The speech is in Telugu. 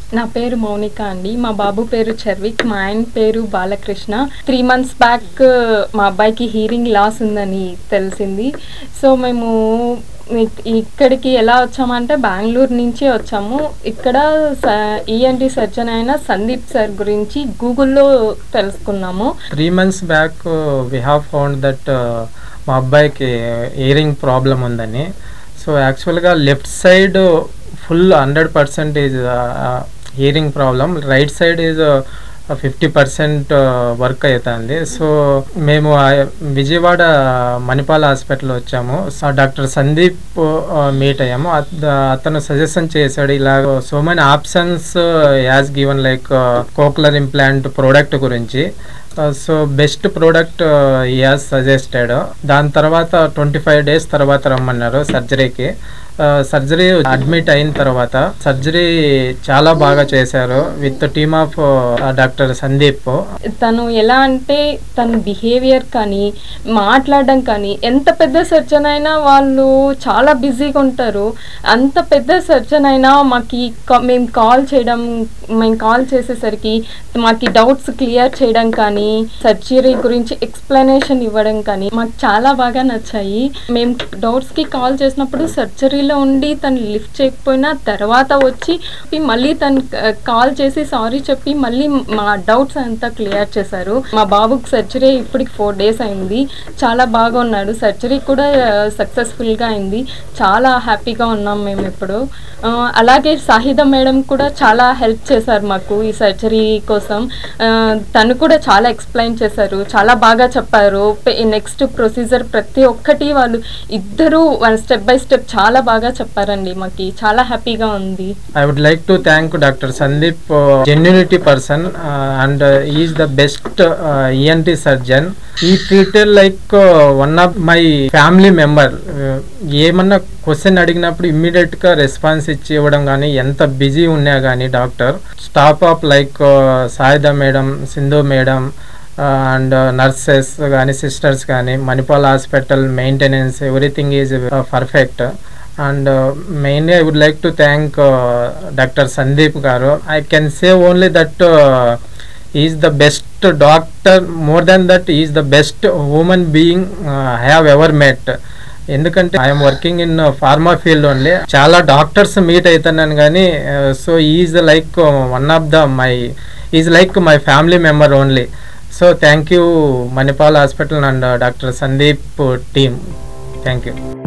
నా పేరు మౌనిక అండి మా బాబు పేరు చర్విక్ మా ఆయన పేరు బాలకృష్ణ త్రీ మంత్స్ బ్యాక్ మా అబ్బాయికి హీరింగ్ లాస్ ఉందని తెలిసింది సో మేము ఇక్- ఇక్కడికి ఎలా వచ్చామంటే బెంగళూరు నుంచి వచ్చాము ఇక్కడ ఈఎన్టీ సర్జన్ అయిన సందీప్ సార్ గురించి గూగుల్లో తెలుసుకున్నాము three months back we have found that మా అబ్బాయికి ఇయరింగ్ ప్రాబ్లం ఉందని సో యాక్చువల్గా left side full hundred percentage hearing problem right side is fifty percent work అవుతుంది సో మేము ఆ విజయవాడ మణిపాల్ హాస్పిటల్ వచ్చాము సో డాక్టర్ సందీప్ మీట్ అయ్యాము అత- అతను సజెషన్ చేశాడు ఇలాగ so many options as given like cochlear implant product గురించి so best product as suggested దాని తర్వాత ట్వంటీ ఫైవ్ డేస్ తర్వాత రమ్మన్నారు సర్జరీకి సర్జరీ అడ్మిట్ అయిన తర్వాత సర్జరీ చాలా బాగా చేశారు with team of doctor Sandeep తను ఎలా అంటే తన బిహేవియర్ కానీ మాట్లాడడం కానీ ఎంత పెద్ద సర్జన్ అయినా వాళ్ళు చాలా బిజీగా ఉంటారు అంత పెద్ద సర్జన్ అయినా మాకు మేము కాల్ చేయడం మేము కాల్ చేసేసరికి మాకు డౌట్స్ క్లియర్ చేయడం కానీ సర్జరీ గురించి ఎక్స్ప్లెనేషన్ ఇవ్వడం కానీ మాకు చాలా బాగా నచ్చాయి మేము డౌట్స్కి కాల్ చేసినప్పుడు సర్జరీలో ఉండి తను లిఫ్ట్ చేయకపోయినా తర్వాత వచ్చి మళ్ళీ తను కాల్ చేసి సారీ చెప్పి మళ్ళీ మా డౌట్స్ అంతా క్లియర్ చేశారు మా బాబుకి సర్జరీ ఇప్పటికి ఫోర్ డేస్ అయింది చాలా బాగా ఉన్నాడు సర్జరీ కూడా సక్సెస్ఫుల్గా అయింది చాలా హ్యాపీగా ఉన్నాం మేము ఇప్పుడు ఆ, అలాగే సాహిద మేడం కూడా చాలా హెల్ప్ చేశారు మాకు ఈ సర్జరీ కోసం ఆ, తను కూడా చాలా ఎక్స్ప్లెయిన్ చేశారు చాలా బాగా చెప్పారు నెక్స్ట్ ప్రొసీజర్ ప్రతి ఒక్కటి వాళ్ళు ఇద్దరు స్టెప్ బై స్టెప్ చాలా బాగా చెప్పారండి మాకు చాలా హ్యాపీగా ఉంది I would like to thank doctor Sandeep genuinity person and is the best ENT surgeon he treated like one of my family member ఏమన్నా క్వశ్చన్ అడిగినప్పుడు ఇమ్మీడియట్ గా రెస్పాన్స్ ఇచ్చి ఇవ్వడం కానీ ఎంత బిజీ ఉన్నా కానీ doctor staff of like Saida madam Sindhu madam and nurses కానీ సిస్టర్స్ కానీ Manipal hospital maintenance everything is perfect and mainly I would like to thank doctor Sandeep garu I can say only that is the best doctor more than that is the best human being have ever met ఎందుకంటే I'm working in pharma field only చాలా డాక్టర్స్ మీట్ అవుతున్నాను కానీ so is like one of the my is like my family member only so thank you Manipal hospital and doctor Sandeep team thank you